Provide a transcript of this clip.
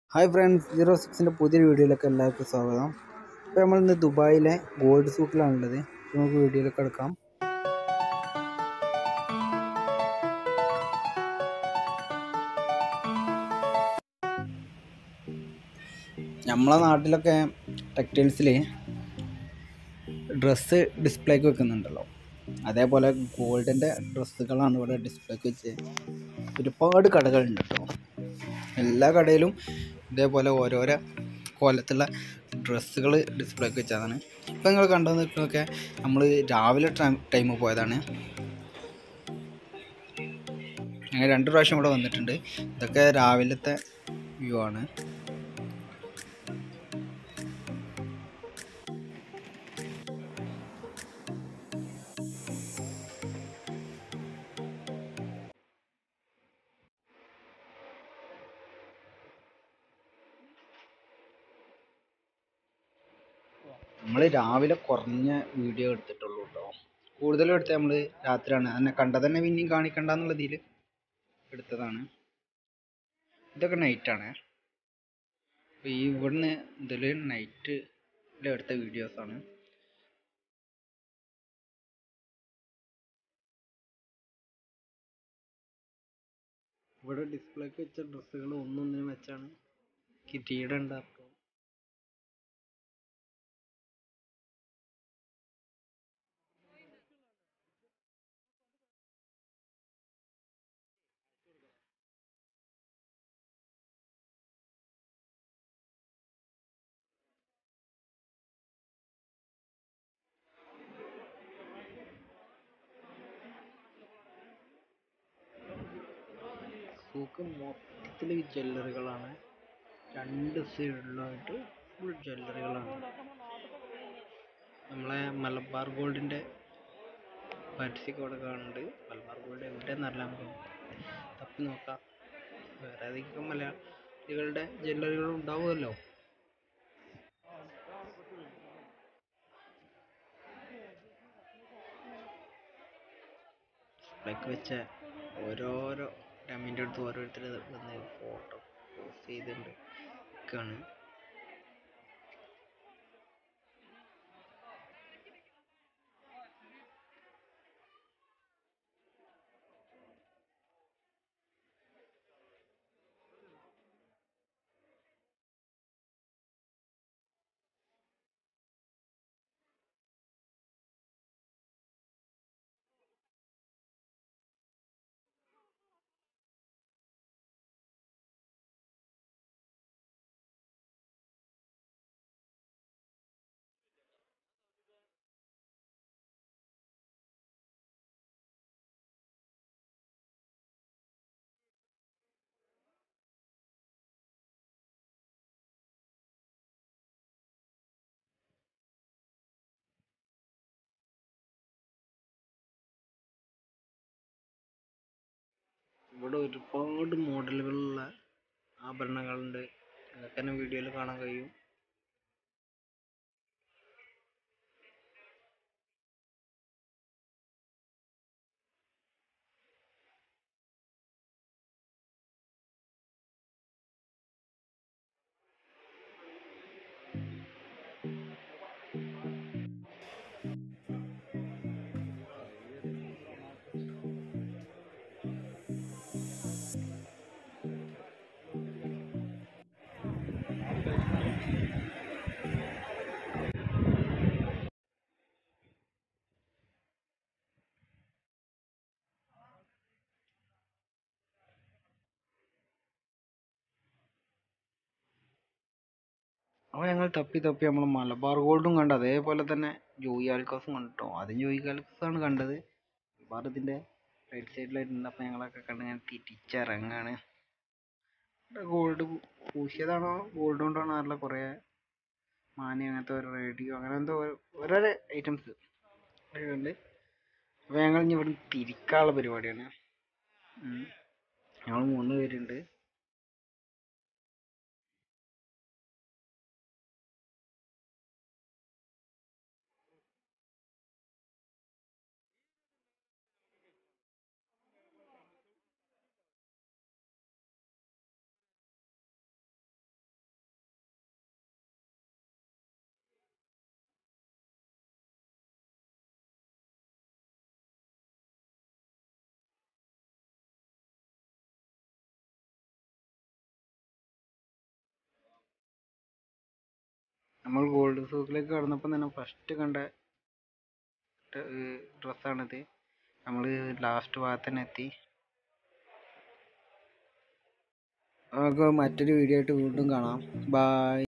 hi friends zero സിക്സിൻ്റെ പുതിയൊരു വീഡിയോയിലേക്ക് എല്ലാവർക്കും സ്വാഗതം ഇപ്പോൾ നമ്മൾ ഇന്ന് ദുബായിലെ ഗോൾഡ് സൂക്കിലാണുള്ളത് അപ്പോൾ നമുക്ക് വീഡിയോയിലേക്ക് എടുക്കാം നമ്മളെ നാട്ടിലൊക്കെ ടെക്സ്റ്റൈൽസിൽ ഡ്രസ്സ് ഡിസ്പ്ലേക്ക് വെക്കുന്നുണ്ടല്ലോ അതേപോലെ ഗോൾഡിൻ്റെ ഡ്രസ്സുകളാണ് ഇവിടെ ഡിസ്പ്ലേക്ക് വെച്ച് ഒരുപാട് കടകളുണ്ട് കേട്ടോ എല്ലാ കടയിലും ഇതേപോലെ ഓരോരോ കോലത്തുള്ള ഡ്രസ്സുകൾ ഡിസ്പ്ലേക്ക് വെച്ചതാണ് ഇപ്പം നിങ്ങൾ കണ്ടു നിൽക്കുന്നതൊക്കെ നമ്മൾ രാവിലെ ടൈം പോയതാണ് ഞങ്ങൾ രണ്ട് പ്രാവശ്യം ഇവിടെ വന്നിട്ടുണ്ട് ഇതൊക്കെ രാവിലത്തെ വ്യൂ ആണ് നമ്മൾ രാവിലെ കുറഞ്ഞ വീഡിയോ എടുത്തിട്ടുള്ളൂ കേട്ടോ കൂടുതലും എടുത്തത് നമ്മൾ രാത്രിയാണ് അതിനെ കണ്ടത് തന്നെ പിന്നെയും കാണിക്കണ്ട എന്നുള്ള ഇതിൽ എടുത്തതാണ് ഇതൊക്കെ നൈറ്റാണ് അപ്പോൾ ഈ ഇവിടുന്ന് ഇതിൽ നൈറ്റിൽ എടുത്ത വീഡിയോസാണ് ഇവിടെ ഡിസ്പ്ലേക്ക് വെച്ച ഡ്രസ്സുകൾ ഒന്നൊന്നിനും വെച്ചാണ് കിരീടം ഉണ്ടാക്കുക സൂക്ക് മൊത്തത്തിൽ ജ്വല്ലറികളാണ് രണ്ട് സൈഡിലായിട്ട് ഫുൾ ജ്വല്ലറികളാണ് നമ്മളെ മലബാർ ഗോൾഡിൻ്റെ പരസ്യമൊക്കെ അവിടെ കാണുന്നുണ്ട് മലബാർ ഗോൾഡ് എവിടെയെന്നറിയില്ല നമുക്ക് തപ്പി നോക്കാം വേറെ ഏതെങ്കിലും മലയാളികളുടെ ജ്വല്ലറികൾ ഉണ്ടാവുമല്ലോ ഡിസ്പ്ലേക്ക് വെച്ച ഓരോരോ ഡമ്മിൻ്റെ അടുത്ത് ഓരോരുത്തർ വന്ന് ഫോട്ടോ പോസ്റ്റ് ചെയ്തിട്ടുണ്ട് ഒക്കെയാണ് ഇവിടെ ഒരുപാട് മോഡലുകളുള്ള ആഭരണങ്ങളുണ്ട് നിങ്ങൾക്ക് തന്നെ വീഡിയോയിൽ കാണാൻ കഴിയും അപ്പോൾ ഞങ്ങൾ തപ്പി തപ്പി നമ്മൾ മലബാർ ഗോൾഡും കണ്ടു അതേപോലെ തന്നെ ജോയി ആൽക്കോസും കണ്ടിട്ടോ ആദ്യം ജോയി ആൽക്കോസാണ് കണ്ടത് മലബാർ ഇതിൻ്റെ റൈറ്റ് സൈഡിലായിട്ടുണ്ട് അപ്പോൾ ഞങ്ങളൊക്കെ കണ്ട് ഞാൻ തിരിച്ചിറങ്ങാണ് ഗോൾഡ് പൂശിയതാണോ ഗോൾഡ് കൊണ്ടാണോ അറിയില്ല കുറേ മാനി അങ്ങനത്തെ ഒരു റേഡിയോ അങ്ങനെ എന്തോ ഓരോരോ ഐറ്റംസ് ഉണ്ട് അപ്പോൾ ഞങ്ങൾ ഇനി ഇവിടെ തിരിക്കാനുള്ള പരിപാടിയാണ് ഞങ്ങൾ മൂന്ന് പേരുണ്ട് നമ്മൾ ഗോൾഡ് സൂക്കിലേക്ക് കടന്നപ്പോൾ തന്നെ ഫസ്റ്റ് കണ്ട ഡ്രസ്സാണിത് നമ്മൾ ലാസ്റ്റ് ഭാഗത്ത് തന്നെ എത്തി നമുക്ക് മറ്റൊരു വീഡിയോ ആയിട്ട് വീണ്ടും കാണാം ബായ്